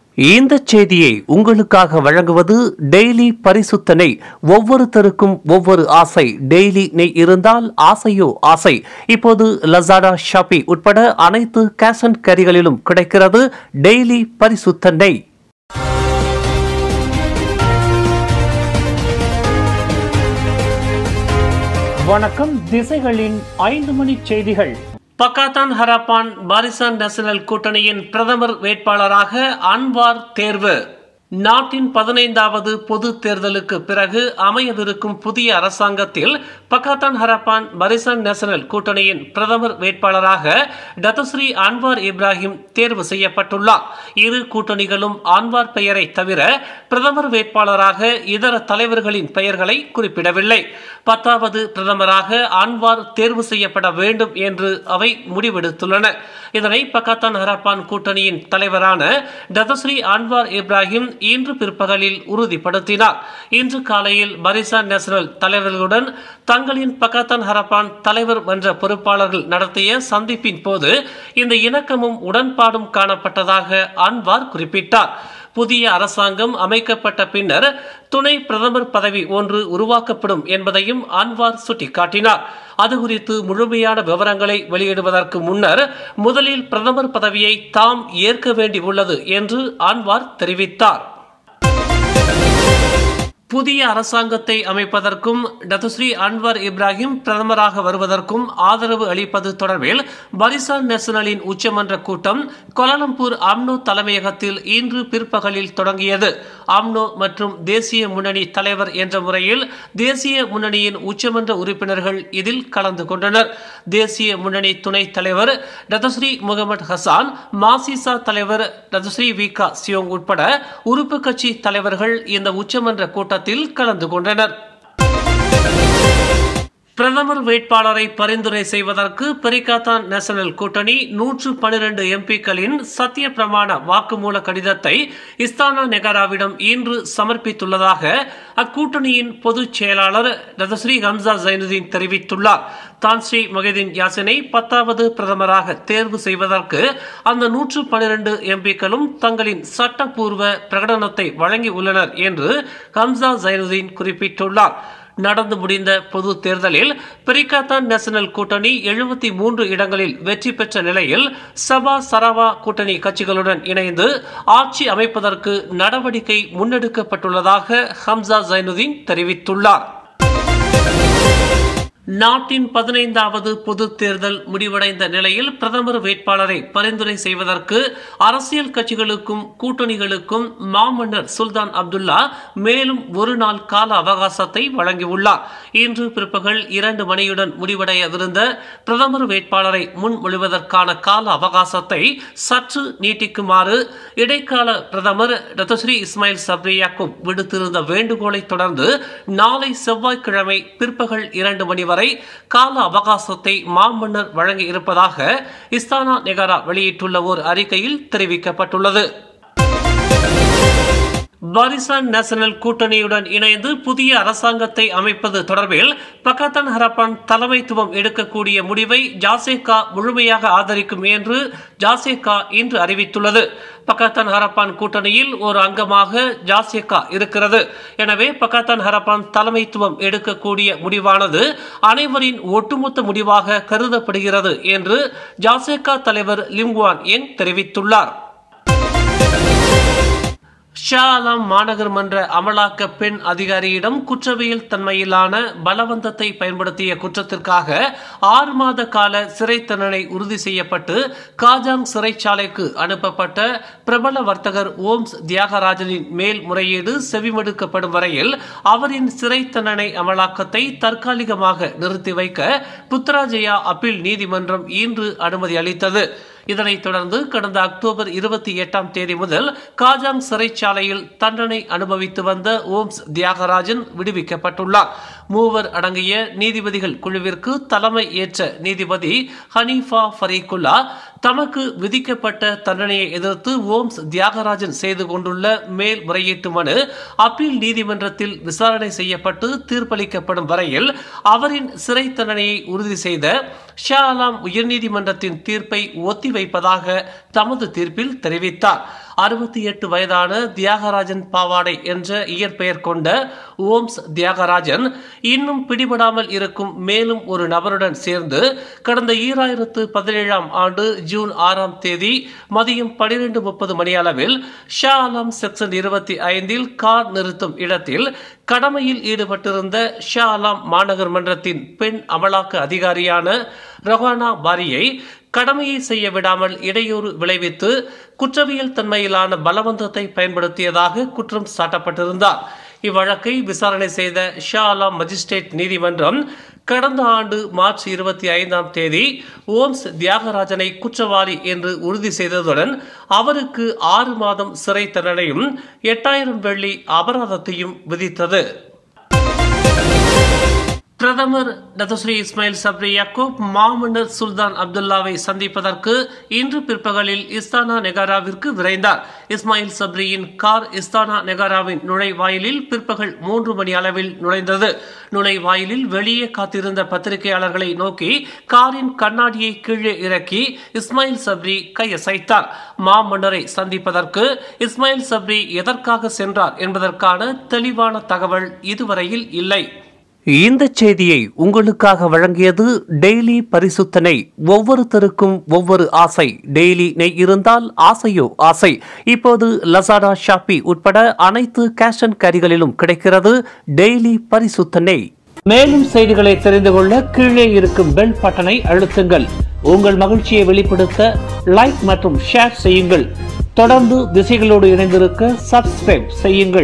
இந்த செய்தியை உங்களுக்காக வழங்குவது டெய்லி பரிசுத்த நெய் ஒவ்வொருத்தருக்கும் ஒவ்வொரு ஆசை டெய்லி நெய் இருந்தால் ஆசையோ ஆசை இப்போது லசாடா ஷாப்பி உட்பட அனைத்து கேஷ் அண்ட் கேரிகளிலும் கிடைக்கிறது டெய்லி பரிசுத்த நெய் வணக்கம் திசைகளின் ஐந்து மணி செய்திகள் பக்காத்தான் ஹராப்பான் பாரிசான் நேஷனல் கூட்டணியின் பிரதமர் வேட்பாளராக அன்வார் தேர்வு நாட்டின் பதினைந்தாவது பொது தேர்தலுக்கு பிறகு அமையவிருக்கும் புதிய அரசாங்கத்தில் பக்காத்தான் ஹராப்பான் பரிசான் நேஷனல் கூட்டணியின் பிரதமர் வேட்பாளராக டத்தஸ்ரீ அன்வார் இப்ராஹிம் தேர்வு செய்யப்பட்டுள்ளார் இரு கூட்டணிகளும் அன்வார் பெயரை தவிர பிரதமர் வேட்பாளராக இதர தலைவர்களின் பெயர்களை குறிப்பிடவில்லை பத்தாவது பிரதமராக அன்வார் தேர்வு செய்யப்பட வேண்டும் என்று அவை முடிவெடுத்துள்ளன இதனை பக்காத்தான் ஹராப்பான் கூட்டணியின் தலைவரான டதஸ்ரீ அன்வார் இப்ராஹிம் இன்று பிற்பகலில் உறுதிப்படுத்தினார் இன்று காலையில் பரிசான் நேஷனல் தலைவர்களுடன் தங்களின் பக்காத்தான் ஹரப்பான் தலைவர் மன்ற பொறுப்பாளர்கள் நடத்திய சந்திப்பின் போது இந்த இணக்கமும் உடன்பாடும் காணப்பட்டதாக அன்வார் குறிப்பிட்டார் புதிய அரசாங்கம் அமைக்கப்பட்ட பின்னர் துணை பிரதமர் பதவி ஒன்று உருவாக்கப்படும் என்பதையும் அன்வார் சுட்டிக்காட்டினார் அது குறித்து முழுமையான விவரங்களை வெளியிடுவதற்கு முன்னர் முதலில் பிரதமர் பதவியை தாம் ஏற்க வேண்டியுள்ளது என்று அன்வார் தெரிவித்தார் புதிய அரசாங்கத்தை அமைப்பதற்கும் டத்துஸ்ரீ அன்வர் இப்ராஹிம் பிரதமராக வருவதற்கும் ஆதரவு அளிப்பது தொடர்பில் பரிசான் நேஷனலின் உச்சமன்ற கூட்டம் கொலலம்பூர் அம்னோ தலைமையகத்தில் இன்று பிற்பகலில் தொடங்கியது அம்னோ மற்றும் தேசிய முன்னணி தலைவர் என்ற முறையில் தேசிய முன்னணியின் உச்சமன்ற உறுப்பினர்கள் இதில் கலந்து கொண்டனர் தேசிய முன்னணி துணைத் தலைவர் டத்தஸ்ரீ முகமது ஹசான் மாசிசா தலைவர் டத்தஸ்ரீ விகா சியோங் உட்பட உறுப்பு கட்சி தலைவர்கள் இந்த உச்சமன்ற கூட்டத்தில் கூட்டத்தில் கலந்து கொண்டனர் பிரதமர் வேட்பாளரை பரிந்துரை செய்வதற்கு பெரிகாத்தான் நேஷனல் கூட்டணி நூற்று பனிரெண்டு எம்பிக்களின் சத்திய பிரமாண வாக்குமூல கடிதத்தை இஸ்தானா நெகாராவிடம் இன்று சமர்ப்பித்துள்ளதாக அக்கூட்டணியின் பொதுச் செயலாளர் ரதஸ்ரீ ஹம்சா ஜைனுதீன் தெரிவித்துள்ளார் தான் ஸ்ரீ மொஹிதீன் யாசினை பத்தாவது பிரதமராக தேர்வு செய்வதற்கு அந்த நூற்று பனிரெண்டு எம்பிக்களும் தங்களின் சட்டப்பூர்வ பிரகடனத்தை வழங்கி உள்ளனர் என்று ஹம்சா ஜைனுதீன் குறிப்பிட்டுள்ளார் நடந்து முடிந்த பொது தேர்தலில் பிரிகாத்தான் நேஷனல் கூட்டணி எழுபத்தி மூன்று இடங்களில் வெற்றி பெற்ற நிலையில் சபா சரவா கூட்டணி கட்சிகளுடன் இணைந்து ஆட்சி அமைப்பதற்கு நடவடிக்கை முன்னெடுக்கப்பட்டுள்ளதாக ஹம்சா ஜைனுதீன் தெரிவித்துள்ளார் நாட்டின் பதினைந்தாவது பொது தேர்தல் முடிவடைந்த நிலையில் பிரதமர் வேட்பாளரை பரிந்துரை செய்வதற்கு அரசியல் கட்சிகளுக்கும் கூட்டணிகளுக்கும் மாமன்னர் சுல்தான் அப்துல்லா மேலும் ஒரு நாள் கால அவகாசத்தை வழங்கியுள்ளார் இன்று பிற்பகல் இரண்டு மணியுடன் முடிவடையவிருந்த பிரதமர் வேட்பாளரை முன்மொழிவதற்கான கால அவகாசத்தை சற்று நீட்டிக்குமாறு இடைக்கால பிரதமர் ரத்தஸ்ரீ இஸ்மாயில் சப்ரி யாக்கூப் விடுத்திருந்த வேண்டுகோளை தொடர்ந்து நாளை செவ்வாய்க்கிழமை பிற்பகல் இரண்டு மணி வரை வரை கால அவகாசத்தை மாமன்னர் வழங்கி இருப்பதாக இஸ்தானா நெகாரா வெளியிட்டுள்ள ஒரு அறிக்கையில் தெரிவிக்கப்பட்டுள்ளது பாரிசான் நேஷனல் கூட்டணியுடன் இணைந்து புதிய அரசாங்கத்தை அமைப்பது தொடர்பில் பக்கத்தன் ஹரப்பான் தலைமைத்துவம் எடுக்கக்கூடிய முடிவை ஜாசேகா முழுமையாக ஆதரிக்கும் என்று ஜாசேகா இன்று அறிவித்துள்ளது பக்கத்தான் ஹரப்பான் கூட்டணியில் ஒரு அங்கமாக ஜாசேகா இருக்கிறது எனவே பக்கத்தான் ஹரப்பான் தலைமைத்துவம் எடுக்கக்கூடிய முடிவானது அனைவரின் ஒட்டுமொத்த முடிவாக கருதப்படுகிறது என்று ஜாசேகா தலைவர் லிம்குவான் எங் தெரிவித்துள்ளார் ஷா அலாம் மாநகர் மன்ற அமலாக்க பெண் அதிகாரியிடம் குற்றவியல் தன்மையிலான பலவந்தத்தை பயன்படுத்திய குற்றத்திற்காக ஆறு மாத கால சிறை தண்டனை உறுதி செய்யப்பட்டு காஜாங் சிறைச்சாலைக்கு அனுப்பப்பட்ட பிரபல வர்த்தகர் ஓம்ஸ் தியாகராஜனின் மேல்முறையீடு செவிமடுக்கப்படும் வரையில் அவரின் சிறை தண்டனை அமலாக்கத்தை தற்காலிகமாக நிறுத்தி வைக்க புத்ராஜயா அப்பீல் நீதிமன்றம் இன்று அனுமதி அளித்தது இதனைத் தொடர்ந்து கடந்த அக்டோபர் இருபத்தி எட்டாம் தேதி முதல் காஜாங் சிறைச்சாலையில் தண்டனை அனுபவித்து வந்த ஓம்ஸ் தியாகராஜன் விடுவிக்கப்பட்டுள்ளார் மூவர் அடங்கிய நீதிபதிகள் குழுவிற்கு தலைமை ஏற்ற நீதிபதி ஹனீஃபா ஃபரீகுல்லா தமக்கு விதிக்கப்பட்ட தண்டனையை எதிர்த்து ஓம்ஸ் தியாகராஜன் செய்து கொண்டுள்ள மேல்முறையீட்டு மனு அப்பீல் நீதிமன்றத்தில் விசாரணை செய்யப்பட்டு தீர்ப்பளிக்கப்படும் வரையில் அவரின் சிறை தண்டனையை உறுதி செய்த ஷா அலாம் உயர்நீதிமன்றத்தின் தீர்ப்பை ஒத்திவைப்பதாக தமது தீர்ப்பில் தெரிவித்தார் அறுபத்தி எட்டு வயதான தியாகராஜன் பாவாடை என்ற இயற்பெயர் கொண்ட ஓம்ஸ் தியாகராஜன் இன்னும் பிடிபடாமல் இருக்கும் மேலும் ஒரு நபருடன் சேர்ந்து கடந்த ஈராயிரத்து பதினேழாம் ஆண்டு ஜூன் ஆறாம் தேதி மதியம் பனிரெண்டு முப்பது மணி அளவில் ஷா ஆலம் செக்ஷன் இருபத்தி ஐந்தில் கார் நிறுத்தும் இடத்தில் கடமையில் ஈடுபட்டிருந்த ஷா ஆலம் மாநகர் மன்றத்தின் பெண் அமலாக்க அதிகாரியான ரொஹானா பாரியை கடமையை செய்ய விடாமல் இடையூறு விளைவித்து குற்றவியல் தன்மையிலான பலவந்தத்தை பயன்படுத்தியதாக குற்றம் சாட்டப்பட்டிருந்தார் இவ்வழக்கை விசாரணை செய்த ஷா ஆலம் மஜிஸ்ட்ரேட் நீதிமன்றம் கடந்த ஆண்டு மார்ச் இருபத்தி ஐந்தாம் தேதி ஓம்ஸ் தியாகராஜனை குற்றவாளி என்று உறுதி செய்ததுடன் அவருக்கு ஆறு மாதம் சிறை தண்டனையும் எட்டாயிரம் வெள்ளி அபராதத்தையும் விதித்தது பிரதமர் டத்தஸ்ரீ இஸ்மாயில் சப்ரி யாக்கூப் மாமன்னர் சுல்தான் அப்துல்லாவை சந்திப்பதற்கு இன்று பிற்பகலில் இஸ்தானா நெகாராவிற்கு விரைந்தார் இஸ்மாயில் சப்ரியின் கார் இஸ்தானா நெகாராவின் நுழைவாயிலில் பிற்பகல் மூன்று மணி அளவில் நுழைந்தது நுழைவாயிலில் வெளியே காத்திருந்த பத்திரிகையாளர்களை நோக்கி காரின் கண்ணாடியை கீழே இறக்கி இஸ்மாயில் சப்ரி கையசைத்தார் மாமன்னரை சந்திப்பதற்கு இஸ்மாயில் சப்ரி எதற்காக சென்றார் என்பதற்கான தெளிவான தகவல் இதுவரையில் இல்லை இந்த செய்தியை உங்களுக்காக வழங்கியது டெய்லி பரிசுத்தனை ஒவ்வொருத்தருக்கும் ஒவ்வொரு ஆசை டெய்லி நெய் இருந்தால் ஆசையோ ஆசை இப்போது லசாடா ஷாப்பி உட்பட அனைத்து கேஷ் அண்ட் கேரிகளிலும் கிடைக்கிறது டெய்லி பரிசுத்த நெய் மேலும் செய்திகளை தெரிந்து கொள்ள கீழே இருக்கும் பெல் பட்டனை அழுத்துங்கள் உங்கள் மகிழ்ச்சியை வெளிப்படுத்த லைக் மற்றும் ஷேர் செய்யுங்கள் தொடர்ந்து திசைகளோடு இணைந்திருக்க சப்ஸ்கிரைப் செய்யுங்கள்